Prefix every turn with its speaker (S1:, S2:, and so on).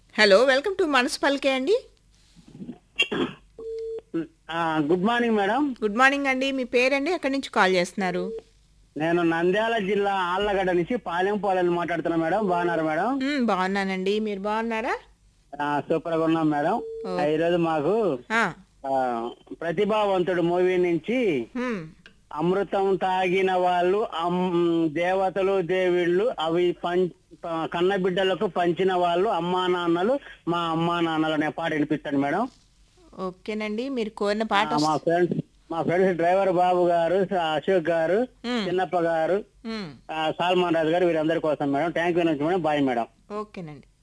S1: Hello welcome to మనసు పలికే అండి
S2: ఆ, good morning madam
S1: good morning అండి మీ పేరండి ఎక్కడి నుంచి కాల్ చేస్తున్నారు
S2: నేను నంద్యాల జిల్లా ఆళ్లగడ్డ నుంచి పాలెం పోలని మాట్లాడుతున్నా మేడం బాగున్నారు మేడం
S1: మ్మ్, బాగున్నానండి మీరు బాగున్నారా
S2: ఆ, సూపర్ గా ఉన్నాం మేడం
S1: ఓ.
S2: ఆ, ఈరోజు మాకు
S1: ఆ,
S2: ఆ, ప్రతిభావంతుడు మూవీ నుంచి
S1: మ్మ్.
S2: అమృతం తాగిన వాళ్ళు అమ్- దేవతలు దేవుళ్ళు అవి పం ప- కన్న బిడ్డలకు పంచిన వాళ్ళు అమ్మా నాన్నలు మా అమ్మా నాన్నలు అనే పాట వినిపిస్తాడు మేడం
S1: ఓకేనండి మీరు కోరిన పాట
S2: ఆ, మా ఫ్రెండ్స్ మా ఫ్రెండ్స్ డ్రైవర్ బాబు గారు అశోక్ గారు
S1: మ్మ్.
S2: చిన్నప్ప గారు
S1: మ్మ్.
S2: ఆ, సాల్మాన్ రాజు గారు వీరందరి కోసం madam thank you very much madam bye madam
S1: ఓకేనండి